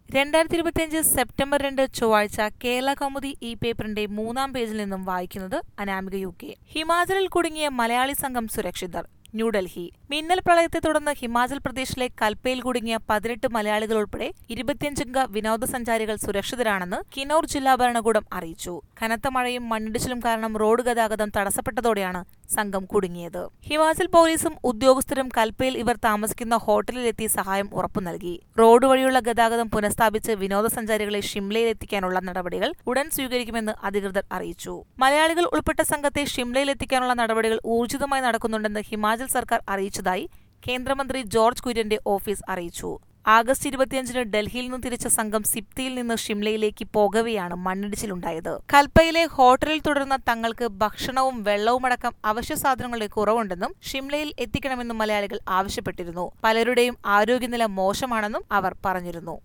രണ്ടായിരത്തി ഇരുപത്തിയഞ്ച് സെപ്റ്റംബർ രണ്ട് ചൊവ്വാഴ്ച കേരള കൗമുദി ഈ പേപ്പറിന്റെ മൂന്നാം പേജിൽ നിന്നും വായിക്കുന്നത് അനാമിക യു കെ ഹിമാചലിൽ കുടുങ്ങിയ മലയാളി സംഘം സുരക്ഷിതർ ന്യൂഡൽഹി മിന്നൽ പ്രളയത്തെ തുടർന്ന് ഹിമാചൽ പ്രദേശിലെ കൽപ്പയിൽ കുടുങ്ങിയ പതിനെട്ട് മലയാളികൾ ഉൾപ്പെടെ ഇരുപത്തിയഞ്ചംഗ വിനോദസഞ്ചാരികൾ സുരക്ഷിതരാണെന്ന് കിന്നൌർ ജില്ലാ ഭരണകൂടം അറിയിച്ചു കനത്ത മഴയും മണ്ണിടിച്ചിലും കാരണം റോഡ് ഗതാഗതം തടസ്സപ്പെട്ടതോടെയാണ് സംഘം കുടുങ്ങിയത് ഹിമാചൽ പോലീസും ഉദ്യോഗസ്ഥരും കൽപ്പയിൽ ഇവർ താമസിക്കുന്ന ഹോട്ടലിലെത്തി സഹായം ഉറപ്പു നൽകി റോഡ് വഴിയുള്ള ഗതാഗതം പുനഃസ്ഥാപിച്ച് വിനോദസഞ്ചാരികളെ ഷിംലയിലെത്തിക്കാനുള്ള നടപടികൾ ഉടൻ സ്വീകരിക്കുമെന്ന് അധികൃതർ അറിയിച്ചു മലയാളികൾ ഉൾപ്പെട്ട സംഘത്തെ ഷിംലയിലെത്തിക്കാനുള്ള നടപടികൾ ഊർജിതമായി നടക്കുന്നുണ്ടെന്ന് ഹിമാചൽ സർക്കാർ അറിയിച്ചതായി കേന്ദ്രമന്ത്രി ജോർജ് കുര്യന്റെ ഓഫീസ് അറിയിച്ചു ആഗസ്റ്റ് ഇരുപത്തിയഞ്ചിന് ഡൽഹിയിൽ നിന്ന് തിരിച്ച സംഘം സിപ്തിയിൽ നിന്ന് ഷിംലയിലേക്ക് പോകവെയാണ് മണ്ണിടിച്ചിലുണ്ടായത് കൽപ്പയിലെ ഹോട്ടലിൽ തുടർന്ന തങ്ങൾക്ക് ഭക്ഷണവും വെള്ളവുമടക്കം അവശ്യ സാധനങ്ങളുടെ കുറവുണ്ടെന്നും ഷിംലയിൽ എത്തിക്കണമെന്നും മലയാളികൾ ആവശ്യപ്പെട്ടിരുന്നു പലരുടെയും ആരോഗ്യനില മോശമാണെന്നും അവർ പറഞ്ഞിരുന്നു